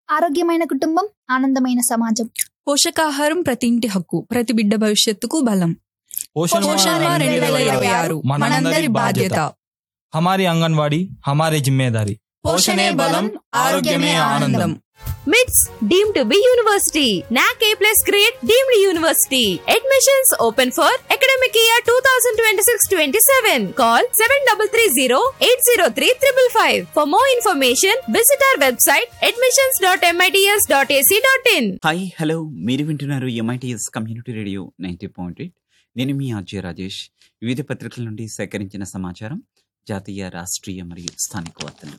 ఆరోగ్యమైన కుటుంబం ఆనందమైన సమాజం పోషకాహారం ప్రతి ఇంటి హక్కు ప్రతి బిడ్డ భవిష్యత్తుకు బలం पोषण పోషణ माह రెండు వేల ఇరవై ఆరు మనందరి బాధ్యత हमारी आंगनवाड़ी हमारी जिम्मेदारी పోషణే బలం ఆరోగ్యమే ఆనందం మిట్స్ deem to be university NAAC A plus grade deemed university admissions open for academic year two thousand twenty six twenty seven call seven double three zero eight zero three triple five for more information visit our website admissions dot MITS dot AC dot in hi hello మీరు వింటున్నారు MITS community radio ninety point eight నేను మీ RJ Rajesh వివిధ పత్రికల నుండి సేకరించిన సమాచారం జాతీయ రాష్ట్రీయ మరియు స్థానిక వార్తలు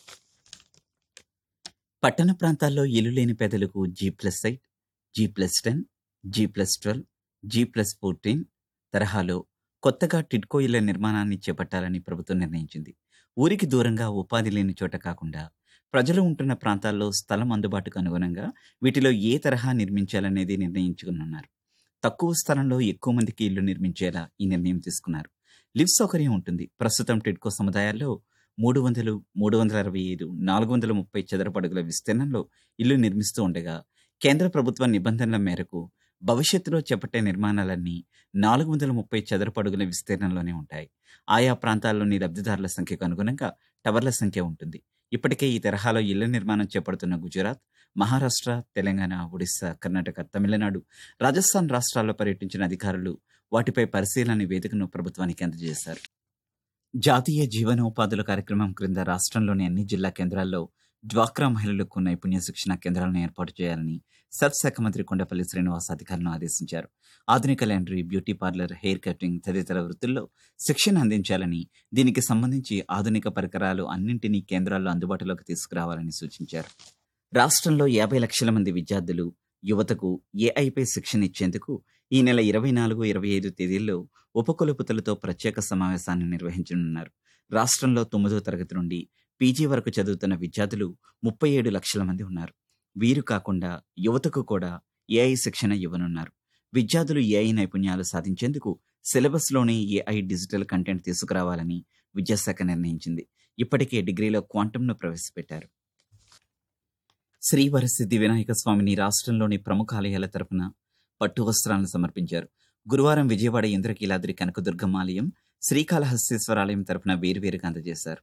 పట్టణ ప్రాంతాల్లో ఇల్లు లేని పేదలకు G plus eight G plus ten G plus twelve G plus fourteen తరహాలో కొత్తగా టిడ్కో ఇళ్ల నిర్మాణాన్ని చేపట్టాలని ప్రభుత్వం నిర్ణయించింది ఊరికి దూరంగా ఉపాధి లేని చోట కాకుండా ప్రజలు ఉంటున్న ప్రాంతాల్లో స్థలం అందుబాటుకు అనుగుణంగా వీటిలో ఏ తరహా నిర్మించాలనేది నిర్ణయించుకున్నారు తక్కువ స్థలంలో ఎక్కువ మందికి ఇల్లు నిర్మించేలా ఈ నిర్ణయం తీసుకున్నారు లిఫ్ట్ సౌకర్యం ఉంటుంది ప్రస్తుతం టిడ్కో సముదాయాల్లో మూడు వందలు మూడు వందల అరవై ఐదు నాలుగు వందల ముప్పై చదరపు అడుగుల విస్తీర్ణంలో ఇల్లు నిర్మిస్తూ ఉండగా కేంద్ర ప్రభుత్వ నిబంధనల మేరకు భవిష్యత్తులో చేపట్టే నిర్మాణాలన్నీ నాలుగు వందల ముప్పై చదరపు అడుగుల విస్తీర్ణంలోనే ఉంటాయి ఆయా ప్రాంతాల్లోని లబ్ధిదారుల సంఖ్యకు అనుగుణంగా టవర్ల సంఖ్య ఉంటుంది ఇప్పటికే ఈ తరహాలో ఇళ్ల నిర్మాణం చేపడుతున్న గుజరాత్ మహారాష్ట్ర తెలంగాణ ఒడిశా కర్ణాటక తమిళనాడు రాజస్థాన్ రాష్ట్రాల్లో పర్యటించిన అధికారులు వాటిపై పరిశీలన వేదికను ప్రభుత్వానికి అందజేశారు జాతీయ జీవనోపాధుల కార్యక్రమం క్రింద రాష్ట్రంలోని అన్ని జిల్లా కేంద్రాల్లో డ్వాక్రా మహిళలకు నైపుణ్య శిక్షణ కేంద్రాలను ఏర్పాటు చేయాలని సబ్ శాఖ మంత్రి కొండపల్లి శ్రీనివాస్ అధికారులను ఆదేశించారు ఆధునిక laundry beauty parlour hair cutting తదితర వృత్తుల్లో శిక్షణ అందించాలని దీనికి సంబంధించి ఆధునిక పరికరాలు అన్నింటినీ కేంద్రాల్లో అందుబాటులోకి తీసుకురావాలని సూచించారు రాష్ట్రంలో యాభై లక్షల మంది విద్యార్థులు యువతకు ఏఐపై శిక్షణ ఇచ్చేందుకు ఈ నెల ఇరవై నాలుగు ఇరవై ఐదు తేదీల్లో ఉపకులపతులతో ప్రత్యేక సమావేశాన్ని నిర్వహించనున్నారు రాష్ట్రంలో తొమ్మిదో తరగతి నుండి పీజీ వరకు చదువుతున్న విద్యార్థులు ముప్పై ఏడు లక్షల మంది ఉన్నారు వీరు కాకుండా యువతకు కూడా ఏఐ శిక్షణ ఇవ్వనున్నారు విద్యార్థులు ఏఐ నైపుణ్యాలు సాధించేందుకు సిలబస్లోనే ఏఐ డిజిటల్ కంటెంట్ తీసుకురావాలని విద్యాశాఖ నిర్ణయించింది ఇప్పటికే డిగ్రీలో క్వాంటంను ప్రవేశపెట్టారు శ్రీ వరసిద్ధి వినాయక స్వామిని రాష్ట్రంలోని ప్రముఖ ఆలయాల తరపున పట్టు వస్త్రాలను సమర్పించారు గురువారం విజయవాడ ఇంద్రకీలాద్రి కనకదుర్గమ్మ ఆలయం శ్రీకాళహస్తీశ్వర ఆలయం తరపున వేరువేరుగా అందజేశారు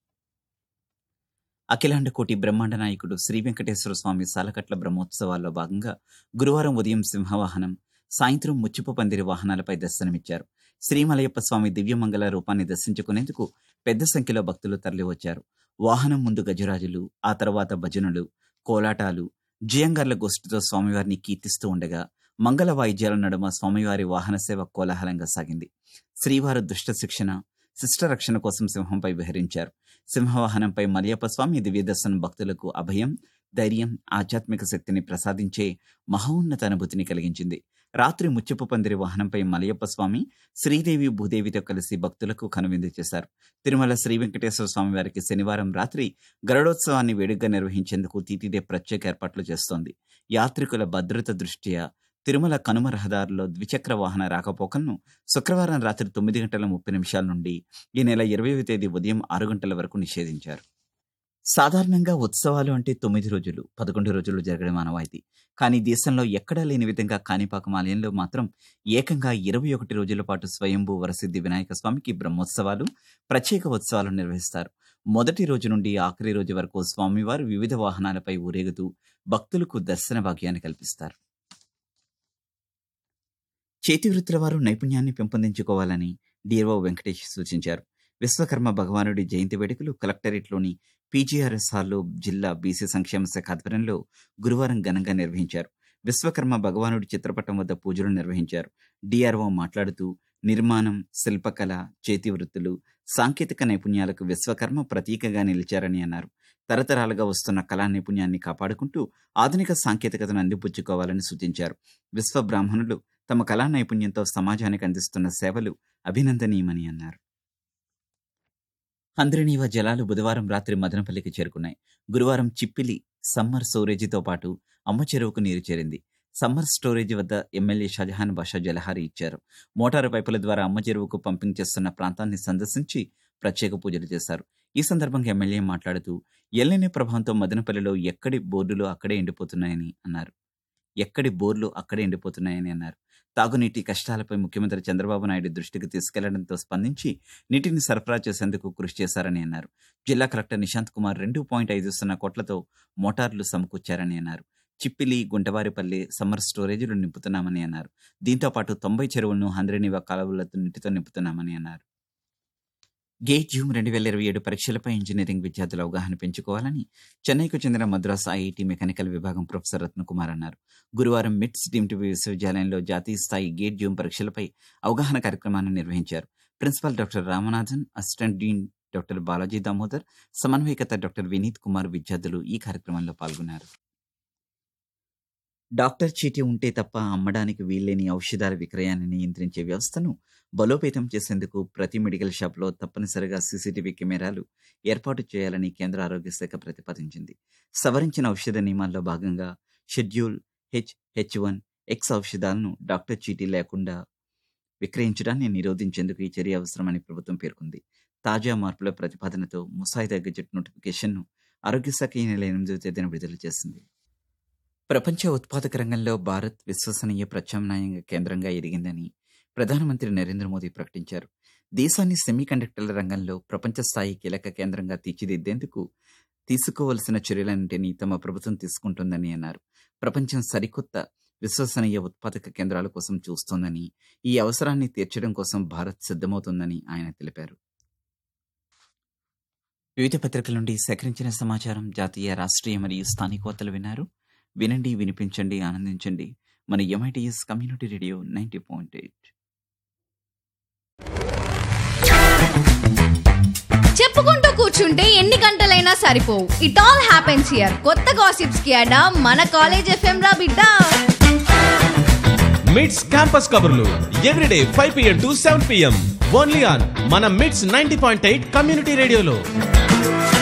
అఖిలాండ కోటి బ్రహ్మాండ నాయకుడు శ్రీ వెంకటేశ్వర స్వామి సాలకట్ల బ్రహ్మోత్సవాల్లో భాగంగా గురువారం ఉదయం సింహవాహనం సాయంత్రం ముచ్చిపు పందిరి వాహనాలపై దర్శనమిచ్చారు శ్రీమలయప్ప స్వామి దివ్యమంగళ రూపాన్ని దర్శించుకునేందుకు పెద్ద సంఖ్యలో భక్తులు తరలివచ్చారు వాహనం ముందు గజరాజులు ఆ తర్వాత భజనలు కోలాటాలు జియంగర్ల గోష్ఠితో స్వామివారిని కీర్తిస్తూ ఉండగా మంగళ వాయిద్యాల నడుమ స్వామివారి వాహన సేవ కోలాహలంగా సాగింది శ్రీవారు దుష్ట శిక్షణ శిష్ట రక్షణ కోసం సింహంపై విహరించారు సింహవాహనంపై మలయప్ప స్వామి దివ్యదర్శనం భక్తులకు అభయం ధైర్యం ఆధ్యాత్మిక శక్తిని ప్రసాదించే మహోన్నత అనుభూతిని కలిగించింది రాత్రి ముచ్చపు పందిరి వాహనంపై మలయప్ప స్వామి శ్రీదేవి భూదేవితో కలిసి భక్తులకు కనువిందు చేశారు తిరుమల శ్రీ వెంకటేశ్వర స్వామి వారికి శనివారం రాత్రి గరుడోత్సవాన్ని వేడుకగా నిర్వహించేందుకు టీటీడీ ప్రత్యేక ఏర్పాట్లు చేస్తోంది యాత్రికుల భద్రత దృష్ట్యా తిరుమల కనుమ రహదారిలో ద్విచక్ర వాహన రాకపోకలను శుక్రవారం రాత్రి తొమ్మిది గంటల ముప్పై నిమిషాల నుండి ఈ నెల ఇరవైవ తేదీ ఉదయం ఆరు గంటల వరకు నిషేధించారు సాధారణంగా ఉత్సవాలు అంటే తొమ్మిది రోజులు పదకొండు రోజులు జరగడం ఆనవాయితీ కానీ దేశంలో ఎక్కడా లేని విధంగా కాణిపాకం ఆలయంలో మాత్రం ఏకంగా ఇరవై ఒకటి రోజుల పాటు స్వయంభూ వరసిద్ధి వినాయక స్వామికి బ్రహ్మోత్సవాలు ప్రత్యేక ఉత్సవాలు నిర్వహిస్తారు మొదటి రోజు నుండి ఆఖరి రోజు వరకు స్వామివారు వివిధ వాహనాలపై ఊరేగుతూ భక్తులకు దర్శన భాగ్యాన్ని కల్పిస్తారు చేతి వృత్తుల వారు నైపుణ్యాన్ని పెంపొందించుకోవాలని డిఆర్ఓ వెంకటేష్ సూచించారు విశ్వకర్మ భగవానుడి జయంతి వేడుకలు కలెక్టరేట్లోని పీజీఆర్ఎస్ హాల్లో జిల్లా బీసీ సంక్షేమ శాఖ ఆధ్వర్యంలో గురువారం ఘనంగా నిర్వహించారు విశ్వకర్మ భగవానుడి చిత్రపటం వద్ద పూజలు నిర్వహించారు డిఆర్ఓ మాట్లాడుతూ నిర్మాణం శిల్పకళ చేతి వృత్తులు సాంకేతిక నైపుణ్యాలకు విశ్వకర్మ ప్రతీకగా నిలిచారని అన్నారు తరతరాలుగా వస్తున్న కళా నైపుణ్యాన్ని కాపాడుకుంటూ ఆధునిక సాంకేతికతను అందిపుచ్చుకోవాలని సూచించారు విశ్వ బ్రాహ్మణులు తమ కళా నైపుణ్యంతో సమాజానికి అందిస్తున్న సేవలు అభినందనీయమని అన్నారు హంద్రినీవ జలాలు బుధవారం రాత్రి మదనపల్లికి చేరుకున్నాయి గురువారం చిప్పిలి సమ్మర్ స్టోరేజీతో పాటు అమ్మ చెరువుకు నీరు చేరింది సమ్మర్ స్టోరేజీ వద్ద ఎమ్మెల్యే షాజహాన్ బాషా జలహారి ఇచ్చారు మోటారు పైపుల ద్వారా అమ్మ చెరువుకు పంపింగ్ చేస్తున్న ప్రాంతాన్ని సందర్శించి ప్రత్యేక పూజలు చేశారు ఈ సందర్భంగా ఎమ్మెల్యే మాట్లాడుతూ ఎల్లిని ప్రభావంతో మదనపల్లిలో ఎక్కడి బోర్డులు అక్కడే ఎండిపోతున్నాయని అన్నారు ఎక్కడి బోర్లు అక్కడే ఎండిపోతున్నాయని అన్నారు తాగునీటి కష్టాలపై ముఖ్యమంత్రి చంద్రబాబు నాయుడు దృష్టికి తీసుకెళ్లడంతో స్పందించి నీటిని సరఫరా చేసేందుకు కృషి చేశారని అన్నారు జిల్లా కలెక్టర్ నిశాంత్ కుమార్ రెండు పాయింట్ ఐదు సున్నా కోట్లతో మోటార్లు సమకూర్చారని అన్నారు చిప్పిలి గుంటవారిపల్లి సమ్మర్ స్టోరేజీలు నింపుతున్నామని అన్నారు దీంతో పాటు తొంభై చెరువులను హంద్రేనివా కాలువలతో నీటితో నింపుతున్నామని అన్నారు గేట్ జూమ్ రెండు వేల ఇరవై ఏడు పరీక్షలపై ఇంజనీరింగ్ విద్యార్థుల అవగాహన పెంచుకోవాలని చెన్నైకు చెందిన మద్రాస్ ఐఐటి మెకానికల్ విభాగం ప్రొఫెసర్ రత్నకుమార్ అన్నారు గురువారం మిట్స్ డీమ్డ్ విశ్వవిద్యాలయంలో జాతీయ స్థాయి గేట్ జూమ్ పరీక్షలపై అవగాహన కార్యక్రమాన్ని నిర్వహించారు principal doctor Ramanathan assistant dean doctor Balaji Damodar సమన్వయకర్త డాక్టర్ వినీత్ కుమార్ విద్యార్థులు ఈ కార్యక్రమంలో పాల్గొన్నారు డాక్టర్ చీటీ ఉంటే తప్ప అమ్మడానికి వీల్లేని ఔషధాల విక్రయాన్ని నియంత్రించే వ్యవస్థను బలోపేతం చేసేందుకు ప్రతి మెడికల్ షాప్లో తప్పనిసరిగా సీసీటీవీ కెమెరాలు ఏర్పాటు చేయాలని కేంద్ర ఆరోగ్య శాఖ ప్రతిపాదించింది సవరించిన ఔషధ నియమాల్లో భాగంగా schedule H H one X ఔషధాలను డాక్టర్ చీటీ లేకుండా విక్రయించడాన్ని నిరోధించేందుకు ఈ చర్య అవసరమని ప్రభుత్వం పేర్కొంది తాజా మార్పుల ప్రతిపాదనతో ముసాయిదా గెజెట్ నోటిఫికేషన్ను ఆరోగ్య శాఖ ఈ నెల ఎనిమిదవ తేదీన విడుదల చేసింది ప్రపంచ ఉత్పాదక రంగంలో భారత్ విశ్వసనీయ ప్రత్యామ్నాయంగా కేంద్రంగా ఎదిగిందని ప్రధానమంత్రి నరేంద్ర మోదీ ప్రకటించారు దేశాన్ని సెమీకండక్టర్ల రంగంలో ప్రపంచ స్థాయి కీలక కేంద్రంగా తీర్చిదిద్దేందుకు తీసుకోవలసిన చర్యలన్నింటినీ తమ ప్రభుత్వం తీసుకుంటుందని అన్నారు ప్రపంచం సరికొత్త విశ్వసనీయ ఉత్పాదక కేంద్రాల కోసం చూస్తోందని ఈ అవసరాన్ని తీర్చడం కోసం భారత్ సిద్ధమవుతోందని ఆయన తెలిపారు వివిధ పత్రికల నుండి సేకరించిన సమాచారం జాతీయ రాష్ట్రీయ మరియు స్థానిక వార్తలు విన్నారు వినండి వినిపించండి ఆనందించండి మన MITS community radio ninety point eight చెప్పుకుంటూ కూర్చుంటే ఎన్ని గంటలైనా సరిపోవు ఇట్ ఆల్ హ్యాపెన్స్ హియర్ కొత్త గాసిప్స్ కి అడా మన కాలేజ్ ఎఫ్ఎం రా బిడ్డ మిడ్స్ క్యాంపస్ కబుర్లు everyday five PM to seven PM only on మన MITS ninety point eight community రేడియోలో